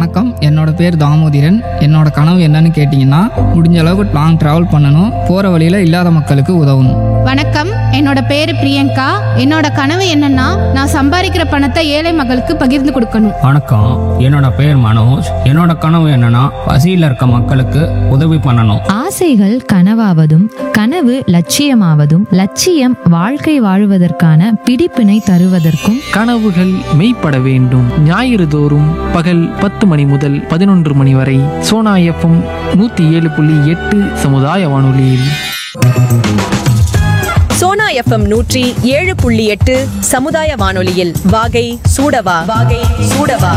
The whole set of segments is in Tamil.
வணக்கம் என்னோட பேர் தாமோதிரன் என்னோட கனவு என்னன்னு கேட்டிங்கன்னா முடிஞ்ச அளவுக்கு லாங் ட்ராவல் பண்ணணும் போகிற வழியில் இல்லாத மக்களுக்கு உதவணும் வணக்கம் என்னோட பேரு பிரியங்கா என்னோட கனவு என்னன்னா நான் சம்பாதிக்கிற பணத்தை ஏழை மக்களுக்கு பகிர்ந்து கொடுக்கணும் வணக்கம் என்னோட பேர் மனோஜ் என்னோட கனவு என்னன்னா பசியில் இருக்க மக்களுக்கு உதவி பண்ணணும் ஆசைகள் கனவாவதும் கனவு லட்சியமாவதும் லட்சியம் வாழ்க்கை வாழுவதற்கான பிடிப்பினை தருவதற்கும் கனவுகள் மெய்ப்பட வேண்டும் ஞாயிறு தோறும் பகல் பத்து மணி முதல் பதினொன்று மணி வரை சோனா எஃப்எம் நூற்றி ஏழு புள்ளி எட்டு சமுதாய வானொலியில் சோனா எஃப்எம் நூற்றி ஏழு புள்ளி எட்டு சமுதாய வானொலியில் வாகை சூடவா வாகை சூடவா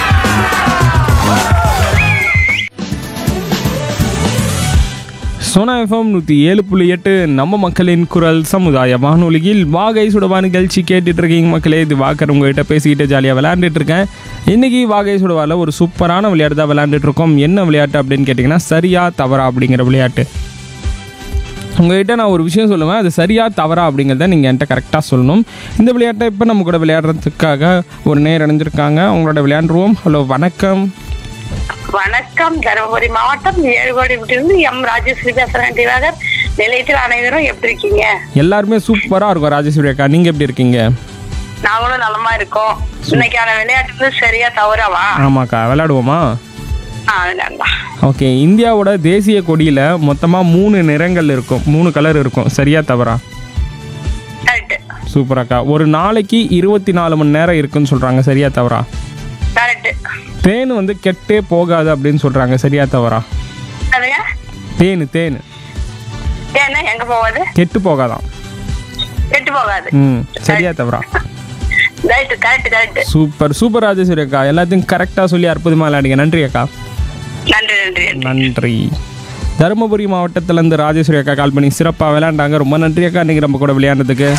சோனா எஃப்எம் நூற்றி ஏழு புள்ளி எட்டு நம்ம மக்களின் குரல் சமுதாய வானொலியில் வாகை சுடவா நிகழ்ச்சி கேட்டுட்டு இருக்கீங்க மக்களே இது வாக்கர் உங்ககிட்ட பேசிக்கிட்டு ஜாலியாக விளையாண்டுட்டு இருக்கேன் இன்னைக்கு வாகை சுடவாவில் ஒரு சூப்பரான விளையாட்டு தான் விளையாண்டுட்டு இருக்கோம் என்ன விளையாட்டு அப்படின்னு கேட்டிங்கன்னா சரியா தவறா அப்படிங்கிற விளையாட்டு உங்ககிட்ட நான் ஒரு விஷயம் சொல்லுவேன் அது சரியா தவறா அப்படிங்கிறத நீங்கள் என்கிட்ட கரெக்டாக சொல்லணும் இந்த விளையாட்டை இப்போ நம்ம கூட விளையாடுறதுக்காக ஒரு நேர் அடைஞ்சிருக்காங்க அவங்களோட விளையாண்டுருவோம் ஹலோ வணக்கம் வணக்கம் தருமபுரி மாவட்டம் ஏழுகோடி விட்டிருந்து எம் ராஜேஸ்வரி பேசுறேன் திவாகர் நிலையத்தில் அனைவரும் எப்படி இருக்கீங்க எல்லாருமே சூப்பராக இருக்கும் ராஜேஸ்வரி அக்கா நீங்கள் எப்படி இருக்கீங்க நாங்களும் நலமா இருக்கோம் இன்னைக்கான விளையாட்டு வந்து சரியா தவறாவா ஆமாக்கா விளையாடுவோமா ஆ விளையாடலாம் ஓகே இந்தியாவோட தேசிய கொடியில் மொத்தமாக மூணு நிறங்கள் இருக்கும் மூணு கலர் இருக்கும் சரியா தவறா கரெக்ட் சூப்பராக்கா ஒரு நாளைக்கு இருபத்தி நாலு மணி நேரம் இருக்குன்னு சொல்கிறாங்க சரியா தவறா கரெக்ட் தேன் வந்து கெட்டே போகாது அப்படின்னு சொல்கிறாங்க சரியா தவறா அதுங்க தேன் தேன் ஏன்னா எங்க போவாது கெட்டு போகாதான் கெட்டு போகாது ம் சரியா தவறா right correct correct super super Rajeshwari அக்கா எல்லாத்தையும் கரெக்டாக சொல்லி அற்புதமாக விளையாடுங்க நன்றி அக்கா நன்றி நன்றி நன்றி நன்றி தருமபுரி மாவட்டத்திலேருந்து ராஜேஸ்வரி அக்கா கால் பண்ணி சிறப்பாக விளையாண்டாங்க ரொம்ப நன்றி அக்கா இன்னைக்கு நம்ம கூட விளையாண்டதுக்கு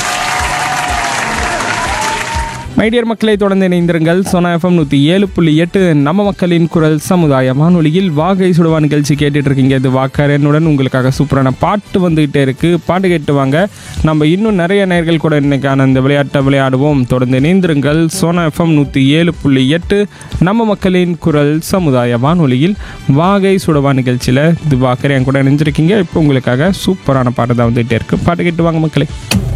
மைடியர் மக்களை தொடர்ந்து இணைந்திருங்கள் சோனா எஃப்எம் நூற்றி ஏழு புள்ளி எட்டு நம்ம மக்களின் குரல் சமுதாய வானொலியில் வாகை சுடுவா நிகழ்ச்சி கேட்டுட்டு இருக்கீங்க இது வாக்கர் என்னுடன் உங்களுக்காக சூப்பரான பாட்டு வந்துகிட்டே இருக்குது பாட்டு கேட்டு வாங்க நம்ம இன்னும் நிறைய நேர்கள் கூட இன்னைக்கான இந்த விளையாட்டை விளையாடுவோம் தொடர்ந்து இணைந்திருங்கள் சோனா எஃப்எம் நூற்றி ஏழு புள்ளி எட்டு நம்ம மக்களின் குரல் சமுதாய வானொலியில் வாகை சுடவா நிகழ்ச்சியில் இது வாக்கர் என் கூட இணைஞ்சிருக்கீங்க இப்போ உங்களுக்காக சூப்பரான பாட்டு தான் வந்துகிட்டே இருக்குது பாட்டு கேட்டு வாங்க மக்களே